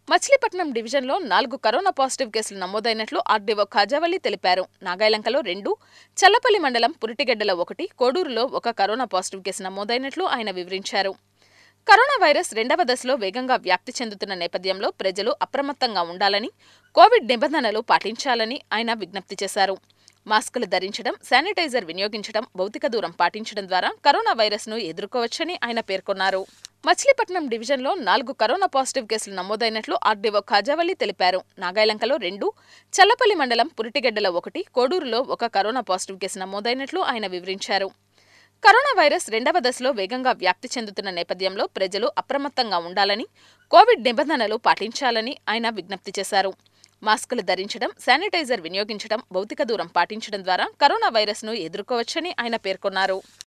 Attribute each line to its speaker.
Speaker 1: మచిలీపట్నం డివిజన్లో నాలుగు corona positive కేసులు నమోదైనట్లు ఆర్డీఓ ఖాజావల్లి తెలిపారు నాగాయలంకలో రెండు చల్లపల్లి మండలం పురిటిగడ్డలో ఒకటి కోడూరులో ఒక కరోనా పాజిటివ్ కేసు నమోదైనట్లు ఆయన వివరించారు కరోనా వైరస్ రెండవ దశలో వేగంగా వ్యాప్తి చెందుతున్న నేపథ్యంలో ప్రజలు అప్రమత్తంగా ఉండాలని కోవిడ్ నిబంధనలు పాటించాలని ఆయన విజ్ఞప్తి చేశారు మాస్కులు ధరించడం శానిటైజర్ వినియోగించడం భౌతిక దూరం పాటించడం ద్వారా కరోనా వైరస్ను ఎదుర్కోవచ్చని ఆయన పేర్కొన్నారు మచిలీపట్నం డివిజన్లో నాలుగు కరోనా పాజిటివ్ కేసులు నమోదైనట్లు ఆర్డీఓ ఖాజావల్లి తెలిపారు నాగాయలంకలో రెండు చల్లపల్లి మండలం పురిటిగడ్డలో ఒకటి కోడూరులో ఒక కరోనా పాజిటివ్ కేసు నమోదైనట్లు ఆయన వివరించారు కరోనా వైరస్ రెండవ దశలో వేగంగా వ్యాప్తి చెందుతున్న నేపథ్యంలో ప్రజలు అప్రమత్తంగా ఉండాలని కోవిడ్ నిబంధనలు పాటించాలని ఆయన విజ్ఞప్తి చేశారు మాస్కులు ధరించడం శానిటైజర్ వినియోగించడం భౌతిక దూరం పాటించడం ద్వారా కరోనా వైరస్ను ఎదుర్కోవచ్చని ఆయన పేర్కొన్నారు